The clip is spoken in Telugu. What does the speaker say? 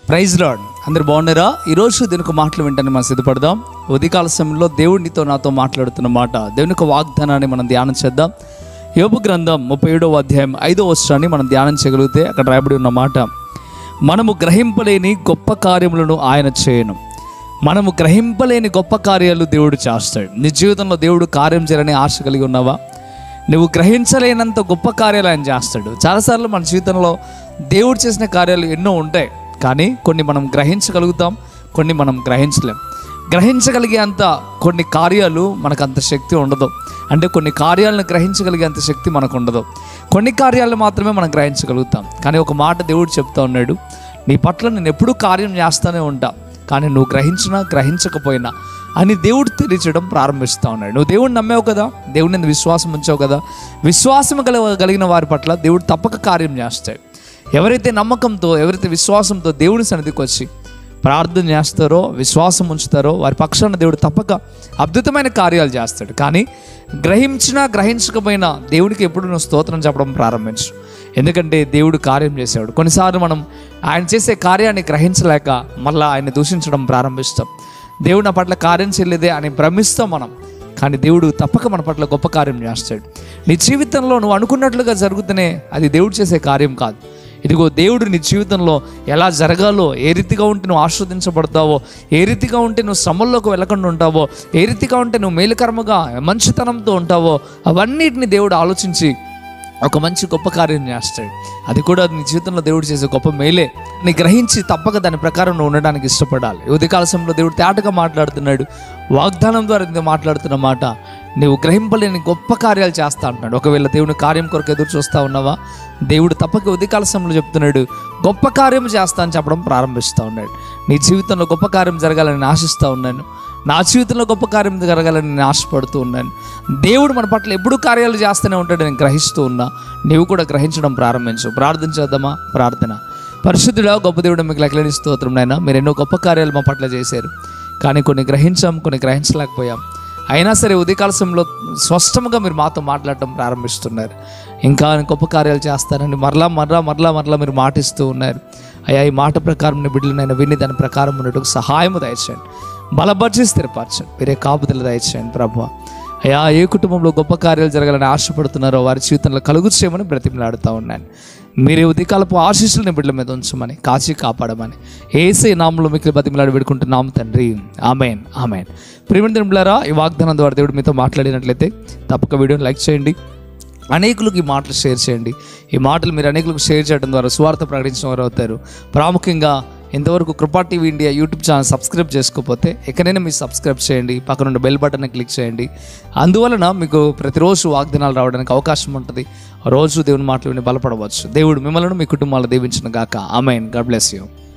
ప్రైజ్ లాడ్ అందరు బాగున్నారా ఈరోజు దీనికి మాటలు వింటాను మనం సిద్ధపడదాం ఉదయకాల సమయంలో దేవుడితో నాతో మాట్లాడుతున్న మాట దేవుని యొక్క వాగ్దానాన్ని మనం ధ్యానం చేద్దాం యోబు గ్రంథం ముప్పై ఏడవ అధ్యాయం ఐదో వస్త్రాన్ని మనం ధ్యానం చేయగలిగితే అక్కడ రాయబడి ఉన్న మాట మనము గ్రహింపలేని గొప్ప కార్యములను ఆయన చేయను మనము గ్రహింపలేని గొప్ప కార్యాలు దేవుడు చేస్తాడు నీ జీవితంలో దేవుడు కార్యం చేయాలని ఆశ కలిగి ఉన్నావా నువ్వు గ్రహించలేనంత గొప్ప కార్యాలు ఆయన చేస్తాడు చాలాసార్లు మన జీవితంలో దేవుడు చేసిన కార్యాలు ఎన్నో ఉంటాయి కానీ కొన్ని మనం గ్రహించగలుగుతాం కొన్ని మనం గ్రహించలేం గ్రహించగలిగే అంత కొన్ని కార్యాలు మనకు అంత శక్తి ఉండదు అంటే కొన్ని కార్యాలను గ్రహించగలిగే అంత శక్తి మనకు ఉండదు కొన్ని కార్యాలను మాత్రమే మనం గ్రహించగలుగుతాం కానీ ఒక మాట దేవుడు చెప్తా ఉన్నాడు నీ పట్ల నేను ఎప్పుడూ కార్యం చేస్తూనే ఉంటా కానీ నువ్వు గ్రహించినా గ్రహించకపోయినా అని దేవుడు తెలియచడం ప్రారంభిస్తూ ఉన్నాడు నువ్వు దేవుడిని నమ్మావు కదా దేవుడి మీద విశ్వాసం ఉంచావు కదా విశ్వాసం కల కలిగిన వారి పట్ల దేవుడు తప్పక కార్యం చేస్తాడు ఎవరైతే నమ్మకంతో ఎవరైతే విశ్వాసంతో దేవుని సన్నిధికి వచ్చి ప్రార్థన చేస్తారో విశ్వాసం ఉంచుతారో వారి పక్షాన దేవుడు తప్పక అద్భుతమైన కార్యాలు చేస్తాడు కానీ గ్రహించినా గ్రహించకపోయినా దేవుడికి ఎప్పుడు నువ్వు స్తోత్రం చెప్పడం ప్రారంభించు ఎందుకంటే దేవుడు కార్యం చేసేవాడు కొన్నిసార్లు మనం ఆయన చేసే కార్యాన్ని గ్రహించలేక మళ్ళీ ఆయన దూషించడం ప్రారంభిస్తాం దేవుడు నా పట్ల కార్యం చేయలేదే అని భ్రమిస్తాం మనం కానీ దేవుడు తప్పక మన పట్ల గొప్ప కార్యం చేస్తాడు నీ జీవితంలో నువ్వు అనుకున్నట్లుగా జరుగుతూనే అది దేవుడు చేసే కార్యం కాదు ఇదిగో దేవుడు నీ జీవితంలో ఎలా జరగాలో ఏ రీతిగా ఉంటే నువ్వు ఆస్వాదించబడతావో ఏ రీతిగా ఉంటే నువ్వు శ్రమల్లోకి వెళ్ళకుండా ఉంటావో ఏ రీతిగా ఉంటే నువ్వు మేలుకర్మగా మంచితనంతో ఉంటావో అవన్నిటిని దేవుడు ఆలోచించి ఒక మంచి గొప్ప కార్యం చేస్తాడు అది కూడా నీ జీవితంలో దేవుడు చేసే గొప్ప మేలే నీ గ్రహించి తప్పక దాని ప్రకారం నువ్వు ఉండడానికి ఇష్టపడాలి ఉదయకాల సమయంలో దేవుడు తేటగా మాట్లాడుతున్నాడు వాగ్దానం ద్వారా నీతో మాట్లాడుతున్న మాట నువ్వు గ్రహింపలేని గొప్ప కార్యాలు చేస్తా అంటున్నాడు ఒకవేళ దేవుని కార్యం కొరకు ఎదురు చూస్తా ఉన్నావా దేవుడు తప్పక ఉదయకాల సమయంలో చెప్తున్నాడు గొప్ప కార్యం చేస్తా అని చెప్పడం ప్రారంభిస్తూ ఉన్నాడు నీ జీవితంలో గొప్ప కార్యం జరగాలని నేను ఆశిస్తూ ఉన్నాను నా జీవితంలో గొప్ప కార్యం జరగాలని నేను ఆశపడుతూ ఉన్నాను దేవుడు మన పట్ల ఎప్పుడు కార్యాలు చేస్తూనే ఉంటాడు నేను గ్రహిస్తూ ఉన్నా నీవు కూడా గ్రహించడం ప్రారంభించు ప్రార్థన చేద్దామా ప్రార్థన పరిశుద్ధుడా గొప్ప దేవుడు మీకు లెక్కలేని స్తోత్రం నాయన మీరు ఎన్నో గొప్ప కార్యాలు మా పట్ల చేశారు కానీ కొన్ని గ్రహించాం కొన్ని గ్రహించలేకపోయాం అయినా సరే ఉదయకాల సమయంలో స్పష్టంగా మీరు మాతో మాట్లాడటం ప్రారంభిస్తున్నారు ఇంకా గొప్ప కార్యాలు చేస్తారని మరలా మరలా మరలా మరలా మీరు మాటిస్తూ ఉన్నారు అయ్యా ఈ మాట ప్రకారం నీ బిడ్డలు నేను విని దాని ప్రకారం ఉన్నట్టు సహాయము దయచేయండి బలపరిచి స్థిరపరచండి మీరే కాపుదలు దయచేయండి ప్రభు అయ్యా ఏ కుటుంబంలో గొప్ప కార్యాలు జరగాలని ఆశపడుతున్నారో వారి జీవితంలో కలుగు చేయమని బ్రతిమలాడుతూ ఉన్నాను మీరే ఉదయకాలపు ఆశీస్సులను బిడ్డల మీద ఉంచమని కాచి కాపాడమని ఏసే నామంలో మీకు బతిమలాడి పెడుకుంటున్నాం తండ్రి ఆమెన్ ఆమెన్ ప్రేమ బిడ్డలారా ఈ వాగ్దానం ద్వారా దేవుడు మీతో మాట్లాడినట్లయితే తప్పక వీడియోని లైక్ చేయండి అనేకులకు ఈ మాటలు షేర్ చేయండి ఈ మాటలు మీరు అనేకులకు షేర్ చేయడం ద్వారా స్వార్థ ప్రకటించిన వారు అవుతారు ప్రాముఖ్యంగా ఇంతవరకు Krupa TV India YouTube channel subscribe చేసుకోకపోతే ఎక్కడైనా మీరు సబ్స్క్రైబ్ చేయండి పక్కన ఉన్న బెల్ బటన్ క్లిక్ చేయండి అందువలన మీకు ప్రతిరోజు వాగ్దానాలు రావడానికి అవకాశం ఉంటుంది రోజు దేవుని మాటలు విని బలపడవచ్చు దేవుడు మిమ్మల్ని మీ కుటుంబాలు దీవించిన గాక ఆమెన్ గాడ్ బ్లెస్ యూ